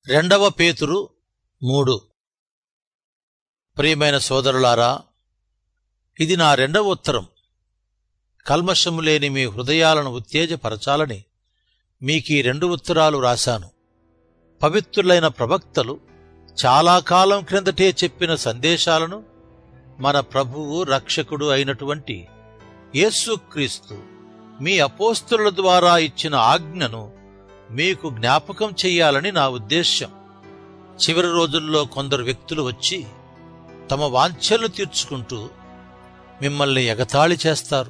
రెండవ పేతురు మూడు ప్రియమైన సోదరులారా ఇది నా రెండవ ఉత్తరం కల్మషము లేని మీ హృదయాలను ఉత్తేజపరచాలని మీకీ రెండు ఉత్తరాలు రాశాను పవిత్రులైన ప్రవక్తలు చాలా కాలం క్రిందటే చెప్పిన సందేశాలను మన ప్రభువు రక్షకుడు అయినటువంటి యేసుక్రీస్తు మీ అపోస్తుల ద్వారా ఇచ్చిన ఆజ్ఞను మీకు జ్ఞాపకం చెయ్యాలని నా ఉద్దేశ్యం చివరి రోజుల్లో కొందరు వ్యక్తులు వచ్చి తమ వాంఛలు తీర్చుకుంటూ మిమ్మల్ని ఎగతాళి చేస్తారు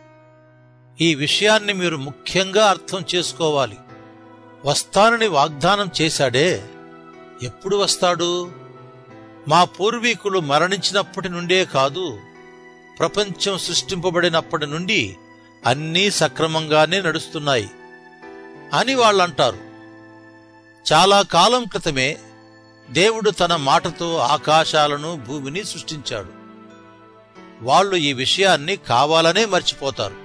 ఈ విషయాన్ని మీరు ముఖ్యంగా అర్థం చేసుకోవాలి వస్తానని వాగ్దానం చేశాడే ఎప్పుడు వస్తాడు మా పూర్వీకులు మరణించినప్పటి నుండే కాదు ప్రపంచం సృష్టింపబడినప్పటి నుండి అన్నీ సక్రమంగానే నడుస్తున్నాయి అని వాళ్ళంటారు చాలా కాలం క్రితమే దేవుడు తన మాటతో ఆకాశాలను భూమిని సృష్టించాడు వాళ్ళు ఈ విషయాన్ని కావాలనే మర్చిపోతారు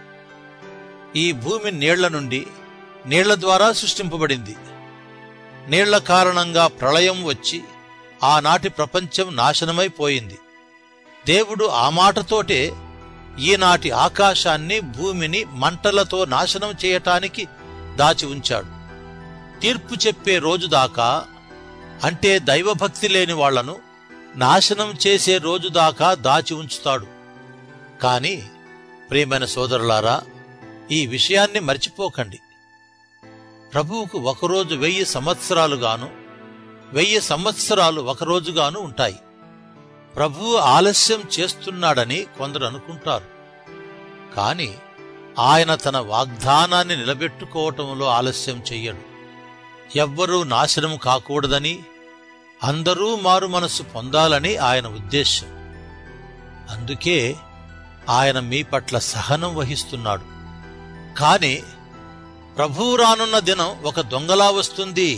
ఈ భూమి నీళ్ల నుండి నీళ్ల ద్వారా సృష్టింపబడింది నీళ్ల కారణంగా ప్రళయం వచ్చి ఆనాటి ప్రపంచం నాశనమైపోయింది దేవుడు ఆ మాటతోటే ఈనాటి ఆకాశాన్ని భూమిని మంటలతో నాశనం చేయటానికి దాచి ఉంచాడు తీర్పు చెప్పే రోజు దాకా అంటే దైవభక్తి లేని వాళ్లను నాశనం చేసే రోజు దాకా దాచి ఉంచుతాడు కాని ప్రియమైన సోదరులారా ఈ విషయాన్ని మర్చిపోకండి ప్రభువుకు ఒకరోజు వెయ్యి సంవత్సరాలుగాను వెయ్యి సంవత్సరాలు ఒకరోజుగాను ఉంటాయి ప్రభువు ఆలస్యం చేస్తున్నాడని కొందరు అనుకుంటారు కాని ఆయన తన వాగ్దానాన్ని నిలబెట్టుకోవటంలో ఆలస్యం చెయ్యడు ఎవ్వరూ నాశనం కాకూడదని అందరూ మారు మనస్సు పొందాలని ఆయన ఉద్దేశం అందుకే ఆయన మీ పట్ల సహనం వహిస్తున్నాడు కాని ప్రభువు రానున్న దినం ఒక దొంగలా వస్తుంది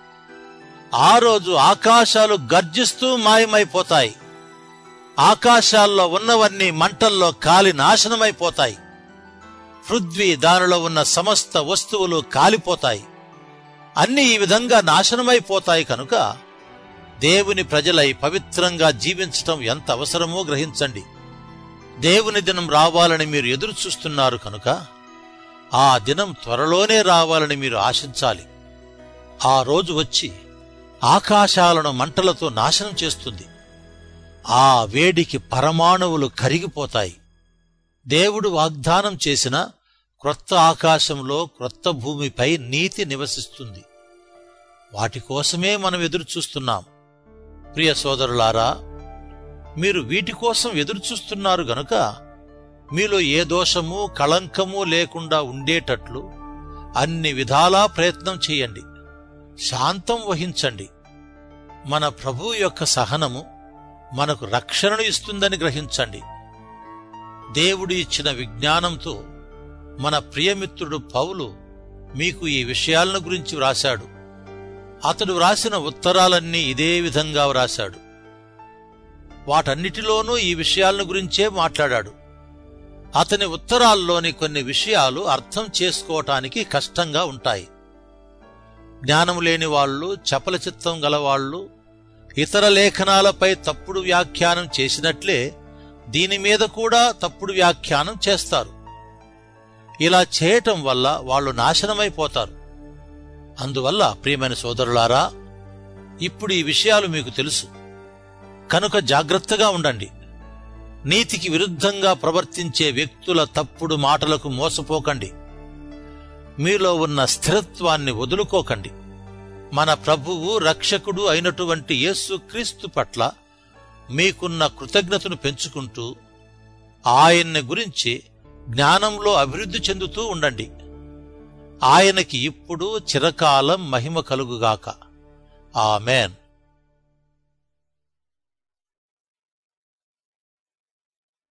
ఆ రోజు ఆకాశాలు గర్జిస్తూ మాయమైపోతాయి ఆకాశాల్లో ఉన్నవన్నీ మంటల్లో కాలి నాశనమైపోతాయి పృథ్వీ దానిలో ఉన్న సమస్త వస్తువులు కాలిపోతాయి అన్ని ఈ విధంగా నాశనమైపోతాయి కనుక దేవుని ప్రజలై పవిత్రంగా జీవించటం ఎంత అవసరమో గ్రహించండి దేవుని దినం రావాలని మీరు ఎదురు చూస్తున్నారు కనుక ఆ దినం త్వరలోనే రావాలని మీరు ఆశించాలి ఆ రోజు వచ్చి ఆకాశాలను మంటలతో నాశనం చేస్తుంది ఆ వేడికి పరమాణువులు కరిగిపోతాయి దేవుడు వాగ్దానం చేసిన క్రొత్త ఆకాశంలో క్రొత్త భూమిపై నీతి నివసిస్తుంది వాటి కోసమే మనం ఎదురు చూస్తున్నాం ప్రియ సోదరులారా మీరు వీటి కోసం ఎదురు చూస్తున్నారు గనుక మీలో ఏ దోషము కళంకము లేకుండా ఉండేటట్లు అన్ని విధాలా ప్రయత్నం చేయండి శాంతం వహించండి మన ప్రభు యొక్క సహనము మనకు రక్షణను ఇస్తుందని గ్రహించండి దేవుడు ఇచ్చిన విజ్ఞానంతో మన ప్రియమిత్రుడు పౌలు మీకు ఈ విషయాలను గురించి వ్రాశాడు అతడు వ్రాసిన ఉత్తరాలన్నీ ఇదే విధంగా వ్రాశాడు వాటన్నిటిలోనూ ఈ విషయాలను గురించే మాట్లాడాడు అతని ఉత్తరాల్లోని కొన్ని విషయాలు అర్థం చేసుకోవటానికి కష్టంగా ఉంటాయి జ్ఞానం లేని వాళ్ళు చపల చిత్తం గలవాళ్లు ఇతర లేఖనాలపై తప్పుడు వ్యాఖ్యానం చేసినట్లే దీని మీద కూడా తప్పుడు వ్యాఖ్యానం చేస్తారు ఇలా చేయటం వల్ల వాళ్ళు నాశనమైపోతారు అందువల్ల ప్రియమైన సోదరులారా ఇప్పుడు ఈ విషయాలు మీకు తెలుసు కనుక జాగ్రత్తగా ఉండండి నీతికి విరుద్ధంగా ప్రవర్తించే వ్యక్తుల తప్పుడు మాటలకు మోసపోకండి మీలో ఉన్న స్థిరత్వాన్ని వదులుకోకండి మన ప్రభువు రక్షకుడు అయినటువంటి యేసు క్రీస్తు పట్ల మీకున్న కృతజ్ఞతను పెంచుకుంటూ ఆయన్ని గురించి జ్ఞానంలో అభివృద్ధి చెందుతూ ఉండండి ఆయనకి ఇప్పుడు చిరకాలం మహిమ కలుగుగాక ఆమెన్